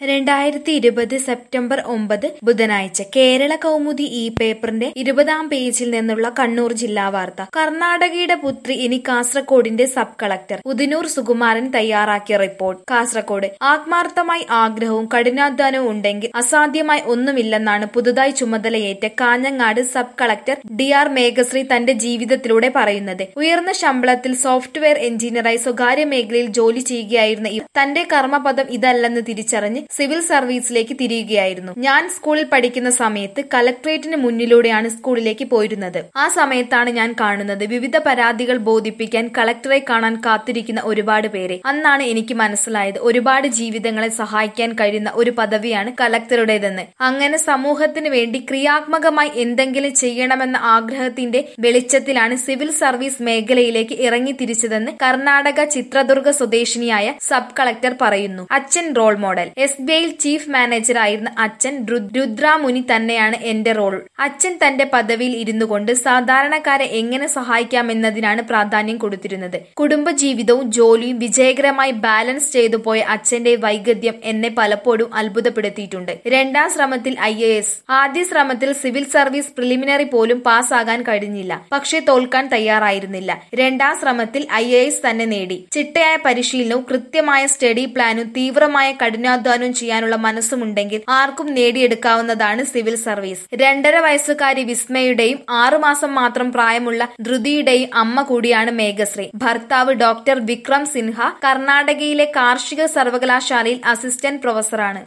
രണ്ടായിരത്തി ഇരുപത് സെപ്റ്റംബർ ഒമ്പത് ബുധനാഴ്ച കേരള കൗമുദി ഈ പേപ്പറിന്റെ ഇരുപതാം പേജിൽ നിന്നുള്ള കണ്ണൂർ ജില്ലാ വാർത്ത കർണാടകയുടെ പുത്രി ഇനി കാസർകോടിന്റെ സബ് കളക്ടർ ഉദിനൂർ സുകുമാരൻ തയ്യാറാക്കിയ റിപ്പോർട്ട് കാസർകോട് ആത്മാർത്ഥമായി ആഗ്രഹവും കഠിനാധ്വാനവും ഉണ്ടെങ്കിൽ അസാധ്യമായി ഒന്നുമില്ലെന്നാണ് പുതുതായി ചുമതലയേറ്റ Kanhangad sub collector D R Meghashree തന്റെ ജീവിതത്തിലൂടെ പറയുന്നത് ഉയർന്ന ശമ്പളത്തിൽ സോഫ്റ്റ്വെയർ എഞ്ചിനീയറായി സ്വകാര്യ മേഖലയിൽ ജോലി ചെയ്യുകയായിരുന്ന ഇവർ തന്റെ കർമ്മപദം ഇതല്ലെന്ന് തിരിച്ചറിഞ്ഞ് സിവിൽ സർവീസിലേക്ക് തിരിയുകയായിരുന്നു ഞാൻ സ്കൂളിൽ പഠിക്കുന്ന സമയത്ത് കലക്ട്രേറ്റിന് മുന്നിലൂടെയാണ് സ്കൂളിലേക്ക് പോയിരുന്നത് ആ സമയത്താണ് ഞാൻ കാണുന്നത് വിവിധ പരാതികൾ ബോധിപ്പിക്കാൻ കളക്ടറെ കാണാൻ കാത്തിരിക്കുന്ന ഒരുപാട് പേരെ അന്നാണ് എനിക്ക് മനസ്സിലായത് ഒരുപാട് ജീവിതങ്ങളെ സഹായിക്കാൻ കഴിയുന്ന ഒരു പദവിയാണ് കലക്ടറുടേതെന്ന് അങ്ങനെ സമൂഹത്തിന് വേണ്ടി ക്രിയാത്മകമായി എന്തെങ്കിലും ചെയ്യണമെന്ന ആഗ്രഹത്തിന്റെ വെളിച്ചത്തിലാണ് സിവിൽ സർവീസ് മേഖലയിലേക്ക് ഇറങ്ങി തിരിച്ചതെന്ന് കർണാടക ചിത്രദുർഗ സ്വദേശിനിയായ സബ് കളക്ടർ പറയുന്നു അച്ഛൻ റോൾ മോഡൽ എസ് ബി ഐയിൽ ചീഫ് മാനേജർ ആയിരുന്ന അച്ഛൻ രു- രുദ്രാമുനി തന്നെയാണ് എന്റെ റോൾ അച്ഛൻ തന്റെ പദവിയിൽ ഇരുന്നു കൊണ്ട് സാധാരണക്കാരെ എങ്ങനെ സഹായിക്കാമെന്നതിനാണ് പ്രാധാന്യം കൊടുത്തിരുന്നത് കുടുംബജീവിതവും ജോലിയും വിജയകരമായി ബാലൻസ് ചെയ്തു പോയ അച്ഛന്റെ വൈഗദ്ധ്യം എന്നെ പലപ്പോഴും അത്ഭുതപ്പെടുത്തിയിട്ടുണ്ട് രണ്ടാം ശ്രമത്തിൽ ഐ എ എസ് ആദ്യ ശ്രമത്തിൽ സിവിൽ സർവീസ് പ്രിലിമിനറി പോലും പാസ്സാകാൻ കഴിഞ്ഞില്ല പക്ഷേ തോൽക്കാൻ തയ്യാറായിരുന്നില്ല രണ്ടാം ശ്രമത്തിൽ ഐ എ എസ് തന്നെ നേടി ചിട്ടയായ പരിശീലനവും കൃത്യമായ സ്റ്റഡി പ്ലാനും തീവ്രമായ കഠിനാധ്വാനവും ചെയ്യാനുള്ള മനസ്സുമുണ്ടെങ്കിൽ ആർക്കും നേടിയെടുക്കാവുന്നതാണ് സിവിൽ സർവീസ് രണ്ടര വയസ്സുകാരി വിസ്മയുടെയും ആറുമാസം മാത്രം പ്രായമുള്ള ധൃതിയുടെയും അമ്മ കൂടിയാണ് മേഘശ്രീ ഭർത്താവ് ഡോക്ടർ വിക്രം സിൻഹ കർണാടകയിലെ കാർഷിക സർവകലാശാലയിൽ അസിസ്റ്റന്റ് പ്രൊഫസറാണ്